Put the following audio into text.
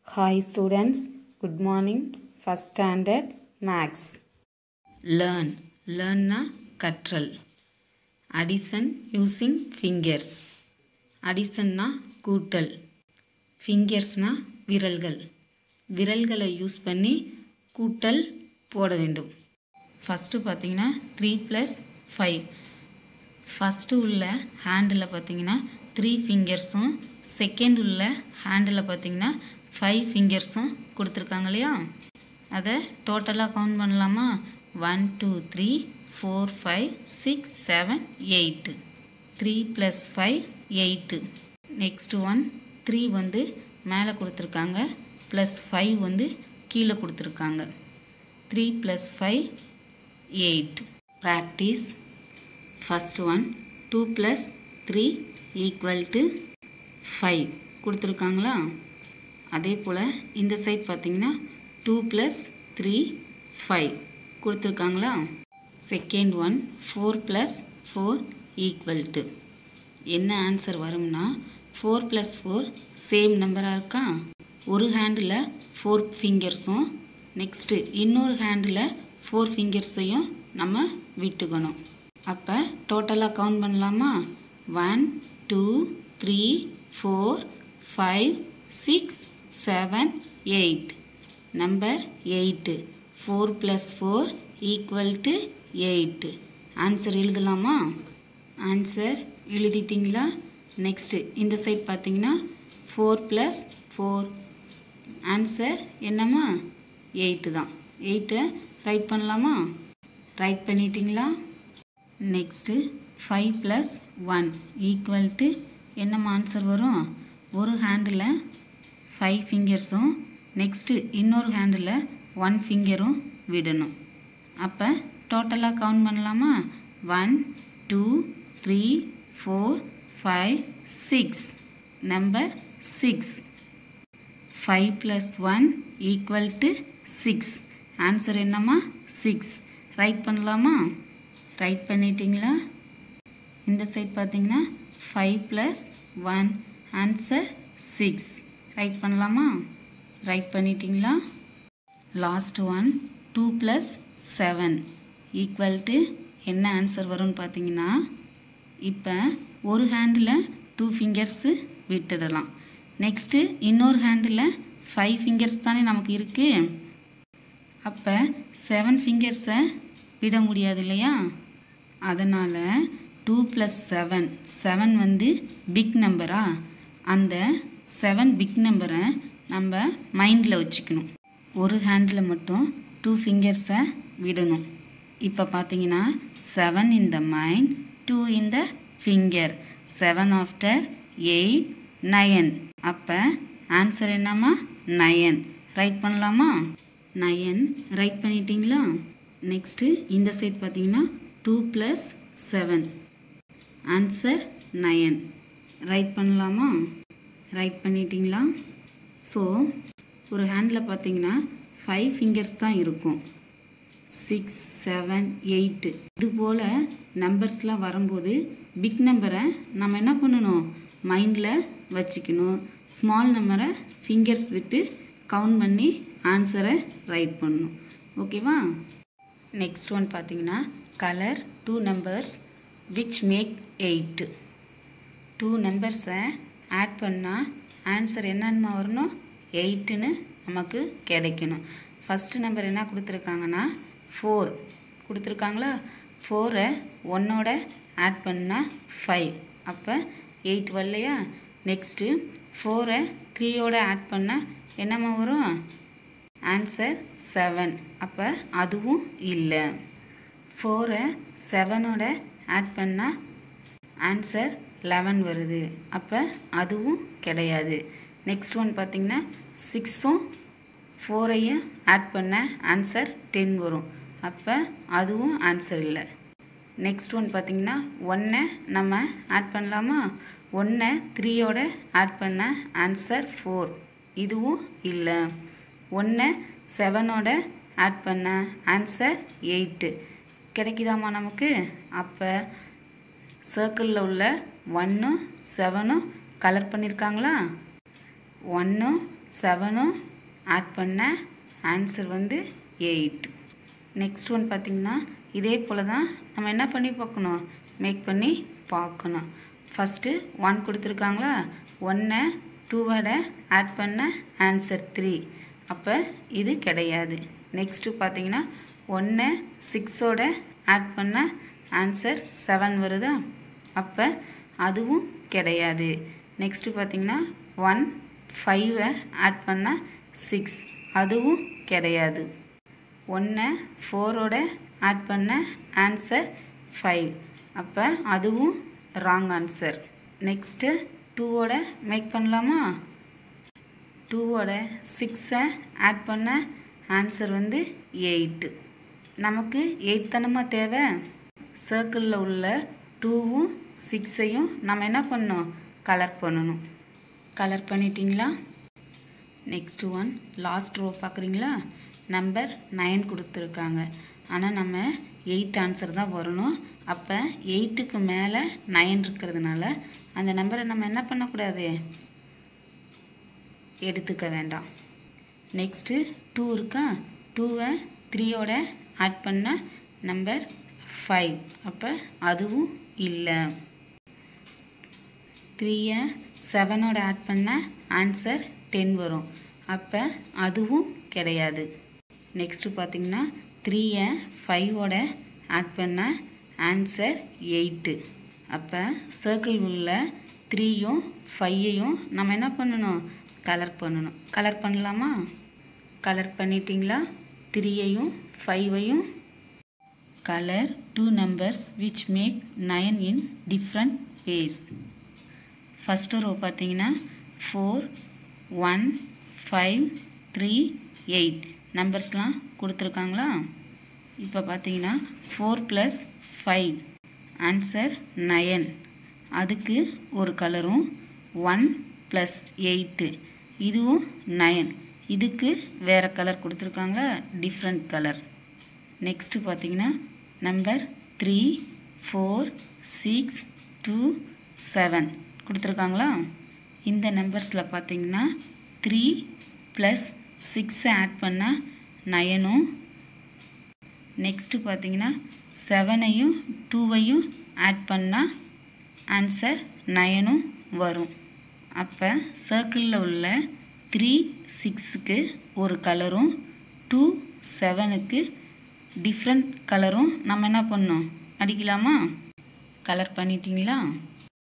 Hi students, good morning. First standard Max. Learn. Learnனா கற்றல் addition using fingers அடிசன்னா கூட்டல் ஃபிங்கர்ஸ்னா விரல்கள் விரல்களை யூஸ் பண்ணி கூட்டல் போட வேண்டும் ஃபஸ்ட்டு பார்த்தீங்கன்னா த்ரீ ப்ளஸ் ஃபைவ் ஃபஸ்ட்டு உள்ள ஹேண்டில் பார்த்தீங்கன்னா த்ரீ ஃபிங்கர்ஸும் செகண்ட் உள்ள ஹேண்டில் பார்த்தீங்கன்னா ஃபைவ் ஃபிங்கர்ஸும் கொடுத்துருக்காங்க இல்லையா அதை டோட்டலாக கவுண்ட் பண்ணலாமா one two three four five six seven eight three plus five eight next one three வந்து மேலே கொடுத்துருக்காங்க ப்ளஸ் ஃபைவ் வந்து கீழே கொடுத்துருக்காங்க three plus five eight practice first one two plus three equal to five கொடுத்துருக்காங்களா அதே போல் இந்த சைட் பார்த்தீங்கன்னா டூ ப்ளஸ் த்ரீ ஃபைவ் கொடுத்துருக்காங்களா second one four plus four equal to என்ன ஆன்சர் வரும்னா ஃபோர் ப்ளஸ் ஃபோர் சேம் நம்பராக இருக்கா ஒரு ஹேண்டில் ஃபோர் ஃபிங்கர்ஸும் நெக்ஸ்ட்டு இன்னொரு ஹேண்டில் ஃபோர் ஃபிங்கர்ஸையும் நம்ம விட்டுக்கணும் அப்போ டோட்டலாக கவுண்ட் பண்ணலாமா one two three four five six seven eight number eight four plus four equal to eight answer எழுதலாமா ஆன்சர் எழுதிட்டிங்களா நெக்ஸ்ட்டு இந்த சைட் பார்த்தீங்கன்னா ஃபோர் ப்ளஸ் ஃபோர் ஆன்சர் என்னம்மா எயிட்டு தான் எயிட்டை ரைட் பண்ணலாமா ரைட் பண்ணிட்டீங்களா next five plus one equal to என்னம்மா ஆன்சர் வரும் ஒரு ஹேண்டில் ஃபைவ் ஃபிங்கர்ஸும் நெக்ஸ்ட்டு இன்னொரு ஹேண்டில் ஒன் ஃபிங்கரும் விடணும் அப்போ டோட்டலாக கவுண்ட் பண்ணலாமா one two three four five six number six five plus one equal to six answer என்னம்மா சிக்ஸ் ரைட் பண்ணலாமா ரைட் பண்ணிட்டீங்களா இந்த சைட் பார்த்தீங்கன்னா five plus one answer six write பண்ணலாமா ரைட் பண்ணிட்டீங்களா last one two plus seven equal to என்ன answer வரும்னு பார்த்தீங்கன்னா இப்போ ஒரு ஹேண்டில் டூ ஃபிங்கர்ஸு விட்டுடலாம் நெக்ஸ்ட்டு இன்னொரு ஹேண்டில் ஃபைவ் ஃபிங்கர்ஸ் தானே நமக்கு இருக்குது அப்போ செவன் ஃபிங்கர்ஸை விட முடியாது இல்லையா அதனால் டூ ப்ளஸ் செவன் செவன் வந்து பிக் நம்பரா அந்த செவன் பிக் நம்பரை நம்ம மைண்டில் வச்சுக்கணும் ஒரு ஹேண்டில் மட்டும் டூ ஃபிங்கர்ஸை விடணும் இப்போ பார்த்தீங்கன்னா seven in the mind two in the finger seven after eight nine அப்போ ஆன்சர் என்னம்மா நயன் ரைட் பண்ணலாமா நயன் ரைட் பண்ணிட்டீங்களா நெக்ஸ்ட்டு இந்த சைட் பார்த்தீங்கன்னா two plus seven answer nine write பண்ணலாமா ரைட் பண்ணிட்டீங்களா ஸோ ஒரு ஹேண்டில் பார்த்தீங்கன்னா ஃபைவ் ஃபிங்கர்ஸ் தான் இருக்கும் சிக்ஸ் செவன் எயிட்டு இது போல் நம்பர்ஸ்லாம் வரும்போது பிக் நம்பரை நம்ம என்ன பண்ணணும் மைண்டில் வச்சுக்கணும் ஸ்மால் நம்பரை ஃபிங்கர்ஸ் விட்டு கவுண்ட் பண்ணி ஆன்சரை ரைட் பண்ணணும் ஓகேவா நெக்ஸ்ட் ஒன் பார்த்தீங்கன்னா colour two numbers which make eight two நம்பர்ஸை ஆட் பண்ணால் ஆன்சர் என்னென்ன வரணும் எயிட்டுன்னு நமக்கு கிடைக்கணும் ஃபஸ்ட்டு நம்பர் என்ன கொடுத்துருக்காங்கன்னா ஃபோர் கொடுத்துருக்காங்களா ஃபோரை ஒன்னோட ஆட் பண்ணால் ஃபைவ் அப்போ எயிட் வரலையா நெக்ஸ்ட்டு ஃபோரை த்ரீயோட ஆட் பண்ணால் என்னம்மா வரும் ஆன்சர் செவன் அப்போ அதுவும் இல்லை ஃபோரை செவனோட ஆட் பண்ணால் ஆன்சர் லெவன் வருது அப்போ அதுவும் கிடையாது நெக்ஸ்ட் ஒன் பார்த்திங்கன்னா சிக்ஸும் ஃபோரையும் ஆட் பண்ண ஆன்சர் டென் வரும் அப்போ அதுவும் ஆன்சர் இல்லை நெக்ஸ்ட் ஒன் பார்த்திங்கன்னா ஒன்றை நம்ம ஆட் பண்ணலாமா ஒன்றை த்ரீயோட ஆட் பண்ண ஆன்சர் ஃபோர் இதுவும் இல்லை ஒன்றை செவனோட ஆட் பண்ண ஆன்சர் எயிட்டு கிடைக்குதாம்மா நமக்கு அப்போ சர்க்கிளில் உள்ள ஒன்னும் செவனும் கலர் பண்ணியிருக்காங்களா ஒன்றும் செவனும் ஆட் பண்ண ஆன்சர் வந்து எயிட் நெக்ஸ்ட் ஒன் பார்த்திங்கன்னா இதே போல் தான் நம்ம என்ன பண்ணி பார்க்கணும் மேக் பண்ணி பார்க்கணும் ஃபஸ்ட்டு ஒன் கொடுத்துருக்காங்களா ஒன்றை டூவோட ஆட் பண்ண ஆன்சர் த்ரீ அப்போ இது கிடையாது நெக்ஸ்ட்டு பார்த்தீங்கன்னா ஒன்று சிக்ஸோட ஆட் பண்ண ஆன்சர் செவன் வருதா அப்போ அதுவும் கிடையாது நெக்ஸ்ட்டு பார்த்தீங்கன்னா ஒன் ஃபைவை ஆட் பண்ண சிக்ஸ் அதுவும் கிடையாது ஒன்று ஃபோரோட ஆட் பண்ண ஆன்சர் ஃபைவ் அப்போ அதுவும் ராங் ஆன்சர் நெக்ஸ்ட்டு டூவோட மேக் பண்ணலாமா டூவோட சிக்ஸை ஆட் பண்ண ஆன்சர் வந்து எயிட்டு நமக்கு எயிட் தானமாக தேவை சர்க்கிளில் உள்ள டூவும் சிக்ஸையும் நம்ம என்ன பண்ணோம் கலர் பண்ணணும் கலர் பண்ணிட்டீங்களா நெக்ஸ்ட் ஒன் லாஸ்ட் ரோ பார்க்குறீங்களா நம்பர் நைன் கொடுத்துருக்காங்க ஆனால் நம்ம எயிட் ஆன்சர் தான் வரணும் அப்போ எயிட்டுக்கு மேலே நைன் இருக்கிறதுனால அந்த நம்பரை நம்ம என்ன பண்ணக்கூடாது எடுத்துக்க வேண்டாம் நெக்ஸ்ட்டு டூ இருக்கா டூவை த்ரீயோட ஆட் பண்ண நம்பர் ஃபைவ் அப்போ அதுவும் இல்லை த்ரீயை செவனோட ஆட் பண்ண ஆன்சர் டென் வரும் அப்போ அதுவும் கிடையாது நெக்ஸ்ட்டு பார்த்திங்கன்னா த்ரீயை ஃபைவோட ஆட் பண்ண ஆன்சர் எயிட்டு அப்போ சர்க்கிள் உள்ள த்ரீயும் ஃபையையும் நம்ம என்ன பண்ணணும் கலர் பண்ணணும் கலர் பண்ணலாமா கலர் பண்ணிட்டீங்களா த்ரீயையும் ஃபைவையும் colour two numbers which make nine in different ways first row பார்த்தீங்கன்னா four one five three eight நம்பர்ஸ்லாம் கொடுத்துருக்காங்களா இப்போ பார்த்தீங்கன்னா four plus five answer nine அதுக்கு ஒரு கலரும் ஒன் ப்ளஸ் எயிட்டு இதுவும் நயன் இதுக்கு வேறு கலர் கொடுத்துருக்காங்க டிஃப்ரெண்ட் கலர் நெக்ஸ்ட்டு பார்த்தீங்கன்னா number three four six two seven கொடுத்துருக்காங்களா இந்த நம்பர்ஸில் பார்த்தீங்கன்னா த்ரீ ப்ளஸ் சிக்ஸை ஆட் பண்ணால் நயனும் நெக்ஸ்ட்டு பார்த்தீங்கன்னா செவனையும் டூவையும் ஆட் பண்ணால் ஆன்சர் நயனும் வரும் அப்போ சர்க்கிளில் உள்ள த்ரீ சிக்ஸுக்கு ஒரு கலரும் டூ செவனுக்கு டிஃப்ரெண்ட் கலரும் நம்ம என்ன பண்ணோம் அடிக்கலாமா கலர் பண்ணிட்டீங்களா